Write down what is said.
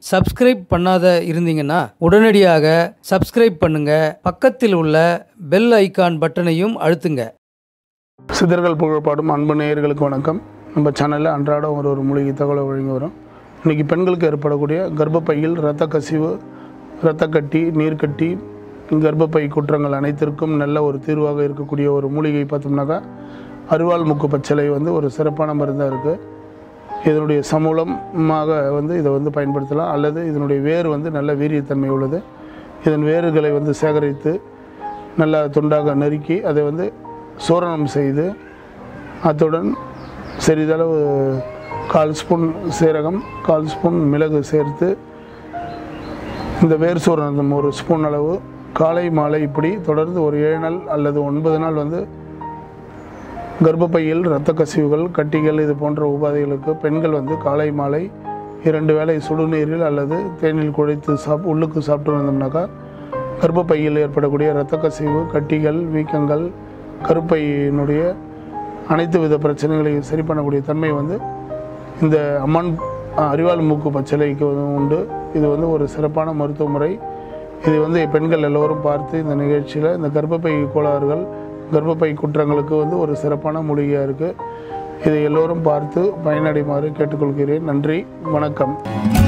subscribe பண்ணாத இருந்தீங்கன்னா உடனடியாக சப்ஸ்கிரைப் பண்ணுங்க பக்கத்தில் உள்ள பெல் ஐகான் பட்டனையும் அழுத்துங்க சித்தர்கள் புகழ்பாடும் அன்பு நேயர்களுக்கு வணக்கம் நம்ம சேனலில் அன்றாடம் ஒரு ஒரு மூலிகை தகவலை வழங்கி வரோம் இன்றைக்கி பெண்களுக்கு ஏற்படக்கூடிய கர்ப்பப்பையில் இரத்த கசிவு இரத்த கட்டி நீர்க்கட்டி கர்ப்பப்பை குற்றங்கள் அனைத்திற்கும் நல்ல ஒரு தீர்வாக இருக்கக்கூடிய ஒரு மூலிகை பார்த்தோம்னாக்கா அருவாள் முக்கு பச்சிலை வந்து ஒரு சிறப்பான மருந்தாக இருக்குது இதனுடைய சமூலமாக வந்து இதை வந்து பயன்படுத்தலாம் அல்லது இதனுடைய வேர் வந்து நல்ல வீரியத்தன்மை உள்ளது இதன் வேர்களை வந்து சேகரித்து நல்லா துண்டாக நறுக்கி அதை வந்து சூரணம் செய்து அத்துடன் சிறிதளவு கால் ஸ்பூன் சீரகம் கால் ஸ்பூன் மிளகு சேர்த்து இந்த வேர் சூரணம் ஒரு ஸ்பூன் அளவு காலை மாலை இப்படி தொடர்ந்து ஒரு ஏழு நாள் அல்லது ஒன்பது நாள் வந்து கர்ப்பப்பையில் இரத்த கசிவுகள் கட்டிகள் இது போன்ற உபாதைகளுக்கு பெண்கள் வந்து காலை மாலை இரண்டு வேளை சுடுநீரில் அல்லது தேனில் குழைத்து சாப் உள்ளுக்கு சாப்பிட்டு வந்தோம்னாக்கா கர்ப்பப்பையில் ஏற்படக்கூடிய இரத்த கசிவு கட்டிகள் வீக்கங்கள் கருப்பையினுடைய அனைத்து வித பிரச்சனைகளையும் சரி பண்ணக்கூடிய தன்மை வந்து இந்த அம்மன் அறிவாள் மூக்கு பச்சிலைக்கு வந்து உண்டு இது வந்து ஒரு சிறப்பான மருத்துவ முறை இது வந்து பெண்கள் எல்லோரும் பார்த்து இந்த நிகழ்ச்சியில் இந்த கர்ப்பப்பை கோளாறுகள் கர்ப்பப்பை குற்றங்களுக்கு வந்து ஒரு சிறப்பான மூலிகையாக இருக்குது இதை எல்லோரும் பார்த்து பயனடைமாறு கேட்டுக்கொள்கிறேன் நன்றி வணக்கம்